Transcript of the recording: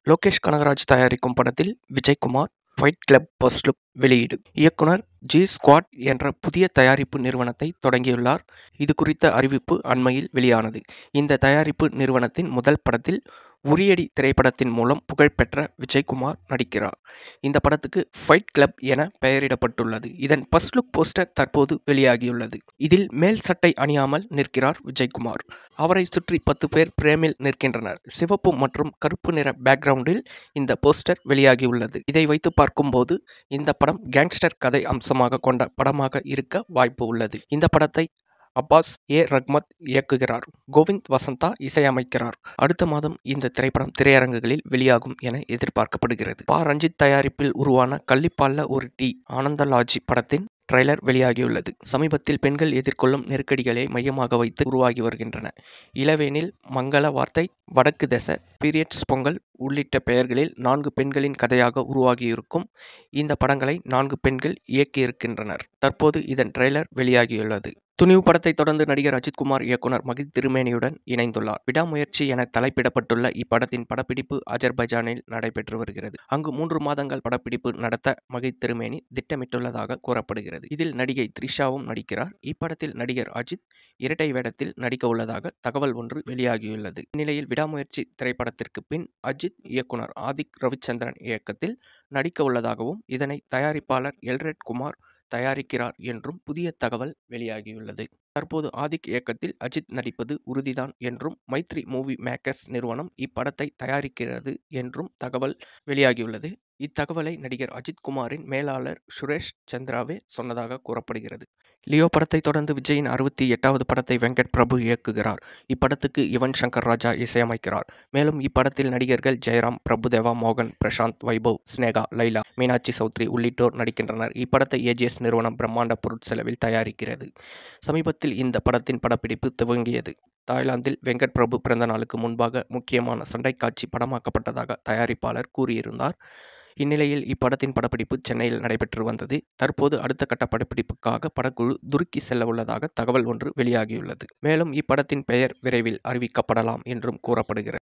லோகேஷ் கனகராஜ் தயாரிக்கும் படத்தில் Vijaykumar fight club first look வெளியீடு இயக்குனர் ஜி ஸ்குவாட் என்ற புதிய தயாரிப்பு நிறுவனத்தை தொடங்கியுள்ளார் இது குறித்த அறிவிப்பு அண்மையில் வெளியானது இந்த தயாரிப்பு நிறுவனத்தின் முதல் படத்தில் உரியடி திரைப்படத்தின் மூலம் புகழ்பெற்ற விஜய்குமார் நடிக்கிறார் இந்த படத்துக்கு ஃபைட் கிளப் என பெயரிடப்பட்டுள்ளது இதன் ஃபர்ஸ்ட் லுக் போஸ்டர் தற்போது வெளியாகியுள்ளது இதில் மேல் சட்டை அணியாமல் நிற்கிறார் விஜய்குமார் அவரை சுற்றி பத்து பேர் பிரேமில் நிற்கின்றனர் சிவப்பு மற்றும் கருப்பு நிற பேக்ரவுண்டில் இந்த போஸ்டர் வெளியாகியுள்ளது இதை வைத்து பார்க்கும்போது இந்த படம் கேங்ஸ்டர் கதை அம்சமாக கொண்ட படமாக இருக்க வாய்ப்பு உள்ளது இந்த படத்தை அப்பாஸ் ஏ ரஹ்மத் இயக்குகிறார் கோவிந்த் வசந்தா இசையமைக்கிறார் அடுத்த மாதம் இந்த திரைப்படம் திரையரங்குகளில் வெளியாகும் என எதிர்பார்க்கப்படுகிறது பா ரஞ்சித் தயாரிப்பில் உருவான கள்ளிப்பால்ல ஒரு டி ஆனந்தலாஜி படத்தின் ட்ரெய்லர் வெளியாகியுள்ளது சமீபத்தில் பெண்கள் எதிர்கொள்ளும் நெருக்கடிகளை மையமாக வைத்து உருவாகி வருகின்றன இளவேனில் மங்கள வார்த்தை வடக்கு தசை பீரியட்ஸ் பொங்கல் உள்ளிட்ட பெயர்களில் நான்கு பெண்களின் கதையாக உருவாகியிருக்கும் இந்த படங்களை நான்கு பெண்கள் இயக்கியிருக்கின்றனர் தற்போது இதன் ட்ரெய்லர் வெளியாகியுள்ளது துணிவு படத்தை தொடர்ந்து நடிகர் அஜித்குமார் இயக்குனர் மகித் திருமேனியுடன் இணைந்துள்ளார் விடாமுயற்சி என தலைப்பிடப்பட்டுள்ள இப்படத்தின் படப்பிடிப்பு அஜர்பைஜானில் நடைபெற்று வருகிறது அங்கு மூன்று மாதங்கள் படப்பிடிப்பு நடத்த மகித் திருமேனி திட்டமிட்டுள்ளதாக கூறப்படுகிறது இதில் நடிகை த்ரிஷாவும் நடிக்கிறார் இப்படத்தில் நடிகர் அஜித் இரட்டை வேடத்தில் நடிக்க உள்ளதாக தகவல் ஒன்று வெளியாகியுள்ளது இந்நிலையில் விடாமுயற்சி திரைப்படத்திற்கு பின் அஜித் இயக்குனர் ஆதிக் ரவிச்சந்திரன் இயக்கத்தில் நடிக்க உள்ளதாகவும் இதனை தயாரிப்பாளர் எல்ரெட் குமார் தயாரிக்கிறார் என்றும் புதிய தகவல் வெளியாகியுள்ளது தற்போது ஆதிக் இயக்கத்தில் அஜித் நடிப்பது உறுதிதான் என்றும் மைத்ரி மூவி மேக்கர்ஸ் நிறுவனம் இப்படத்தை தயாரிக்கிறது என்றும் தகவல் வெளியாகியுள்ளது இத்தகவலை நடிகர் அஜித் குமாரின் மேலாளர் சுரேஷ் சந்திராவே சொன்னதாக கூறப்படுகிறது லியோ படத்தை தொடர்ந்து விஜயின் அறுபத்தி எட்டாவது படத்தை வெங்கட் பிரபு இயக்குகிறார் இப்படத்துக்கு யுவன் சங்கர் ராஜா இசையமைக்கிறார் மேலும் இப்படத்தில் நடிகர்கள் ஜெயராம் பிரபுதேவா மோகன் பிரசாந்த் வைபவ் ஸ்னேகா லைலா மீனாட்சி சௌத்ரி உள்ளிட்டோர் நடிக்கின்றனர் இப்படத்தை ஏஜிஎஸ் நிறுவனம் பிரம்மாண்ட பொருட்செலவில் தயாரிக்கிறது சமீபத்தில் இந்த படத்தின் படப்பிடிப்பு துவங்கியது தாய்லாந்தில் வெங்கட் பிரபு பிறந்த நாளுக்கு முன்பாக முக்கியமான சண்டை காட்சி படமாக்கப்பட்டதாக தயாரிப்பாளர் கூறியிருந்தார் இந்நிலையில் இப்படத்தின் படப்பிடிப்பு சென்னையில் நடைபெற்று வந்தது தற்போது அடுத்த கட்ட படப்பிடிப்புக்காக படக்குழு துருக்கி செல்ல உள்ளதாக தகவல் ஒன்று வெளியாகியுள்ளது மேலும் இப்படத்தின் பெயர் விரைவில் அறிவிக்கப்படலாம் என்றும் கூறப்படுகிறது